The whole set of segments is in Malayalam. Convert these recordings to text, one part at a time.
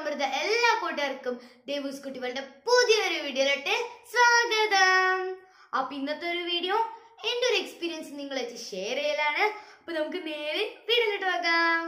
അമൃത എല്ലാ കൂട്ടുകാർക്കും ദേവൂസ് കുട്ടികളുടെ പുതിയൊരു വീഡിയോയിലോട്ട് സ്വാഗതം അപ്പൊ ഇന്നത്തെ ഒരു വീഡിയോ എന്റെ ഒരു എക്സ്പീരിയൻസ് നിങ്ങളായിട്ട് ഷെയർ ചെയ്യലാണ് അപ്പൊ നമുക്ക് നേരെ വീഡിയോയിലോട്ട് പോകാം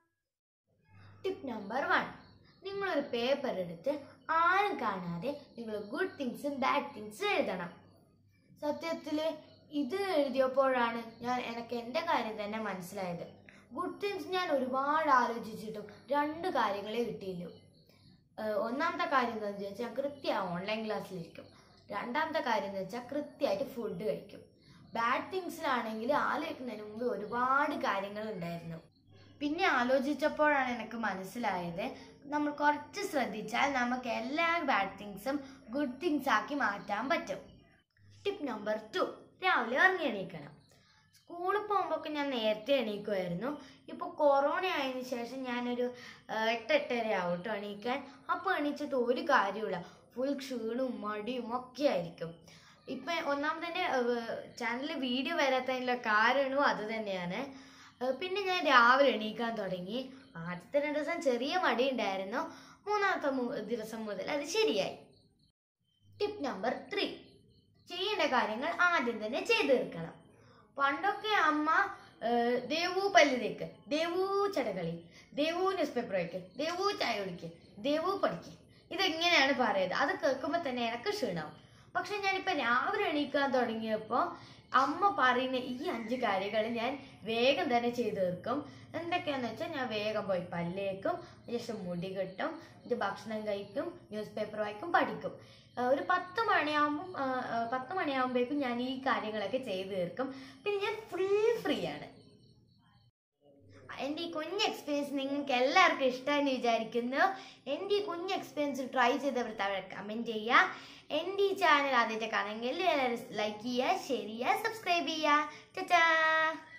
ടിപ്പ് നമ്പർ വൺ നിങ്ങളൊരു പേപ്പർ എടുത്ത് ആരും കാണാതെ നിങ്ങൾ ഗുഡ് തിങ്സും ബാഡ് തിങ്സും എഴുതണം സത്യത്തിൽ ഇത് എഴുതിയപ്പോഴാണ് ഞാൻ എനിക്ക് എൻ്റെ കാര്യം തന്നെ മനസ്സിലായത് ഗുഡ് തിങ്സ് ഞാൻ ഒരുപാട് ആലോചിച്ചിട്ടും രണ്ട് കാര്യങ്ങളെ കിട്ടിയില്ല ഏഹ് ഒന്നാമത്തെ കാര്യം എന്താണെന്ന് വെച്ചാൽ കൃത്യമായി ഓൺലൈൻ ക്ലാസ്സിലിരിക്കും രണ്ടാമത്തെ കാര്യം എന്ന് വെച്ചാൽ കൃത്യമായിട്ട് ഫുഡ് കഴിക്കും ബാഡ് തിങ്സിലാണെങ്കിൽ ആലോചിക്കുന്നതിന് മുമ്പ് ഒരുപാട് കാര്യങ്ങൾ ഉണ്ടായിരുന്നു പിന്നെ ആലോചിച്ചപ്പോഴാണ് എനിക്ക് മനസ്സിലായത് നമ്മൾ കുറച്ച് ശ്രദ്ധിച്ചാൽ നമുക്ക് എല്ലാ ബാഡ് തിങ്സും ഗുഡ് തിങ്സ് ആക്കി മാറ്റാൻ പറ്റും ടിപ്പ് നമ്പർ ടു രാവിലെ ഇറങ്ങി എണീക്കണം സ്കൂളിൽ പോകുമ്പോഴൊക്കെ ഞാൻ നേരത്തെ എണീക്കുമായിരുന്നു ഇപ്പോൾ കൊറോണ ആയതിനു ശേഷം ഞാനൊരു ആ, എട്ട് എട്ടര ആവും കേട്ടോ എണീക്കാൻ അപ്പോൾ എണീച്ചിട്ട് ഒരു കാര്യമില്ല ഫുൾ ക്ഷീണവും മടിയും ഒക്കെ ആയിരിക്കും ഇപ്പം ഒന്നാമത്തെ ചാനലിൽ വീഡിയോ വരാത്തതിനുള്ള കാരണവും അത് തന്നെയാണ് ആ, പിന്നെ ഞാൻ രാവിലെ എണീക്കാൻ തുടങ്ങി ആദ്യത്തെ രണ്ട് ദിവസം ചെറിയ മടി ഉണ്ടായിരുന്നു മൂന്നാമത്തെ മു- ദിവസം മുതൽ അത് ശരിയായി ടിപ്പ് നമ്പർ ത്രീ ചെയ്യേണ്ട കാര്യങ്ങൾ ആദ്യം തന്നെ ചെയ്തു തീർക്കണം പണ്ടൊക്കെ അമ്മ ഏഹ്, ദേവു പല്ല് തേക്ക് ദേവു ചടകളി ദേവു ന്യൂസ് പേപ്പർ വയ്ക്ക് ദേവു ചായ കുടിക്ക് ദേവു പഠിക്ക് ഇതെങ്ങനെയാണ് പറയുന്നത് അത് കേൾക്കുമ്പോൾ തന്നെ എനിക്ക് ക്ഷീണാവും പക്ഷെ ഞാനിപ്പോൾ രാവിലെ എണീക്കാൻ തുടങ്ങിയപ്പോൾ അമ്മ പറയുന്ന ഈ അഞ്ച് കാര്യങ്ങൾ ഞാൻ വേഗം തന്നെ ചെയ്തു തീർക്കും എന്തൊക്കെയാന്ന് വെച്ചാൽ ഞാൻ വേഗം പോയി പല്ലേക്കും ശേഷം മുടി കെട്ടും ഇത് ഭക്ഷണം കഴിക്കും ന്യൂസ് പേപ്പർ വായിക്കും പഠിക്കും ആ, ഒരു പത്ത് മണിയാകുമ്പം ആ, ആ, പത്ത് മണിയാകുമ്പോഴേക്കും ഞാൻ ഈ കാര്യങ്ങളൊക്കെ ചെയ്തു തീർക്കും പിന്നെ ഞാൻ ഫുൾ ഫ്രീ ആണ് എൻ്റെ ഈ കുഞ്ഞ് എക്സ്പീരിയൻസ് നിങ്ങൾക്ക് എല്ലാവർക്കും ഇഷ്ടമെന്ന് വിചാരിക്കുന്നു എൻ്റെ ഈ കുഞ്ഞ് എക്സ്പീരിയൻസ് ട്രൈ ചെയ്തവർ താഴെ കമൻറ്റ് ചെയ്യുക എൻ്റെ ഈ ചാനൽ ആദ്യത്തെ കാണുമെങ്കിൽ എല്ലാവരും ലൈക്ക് ചെയ്യുക ഷെയർ ചെയ്യുക സബ്സ്ക്രൈബ് ചെയ്യുക ചാ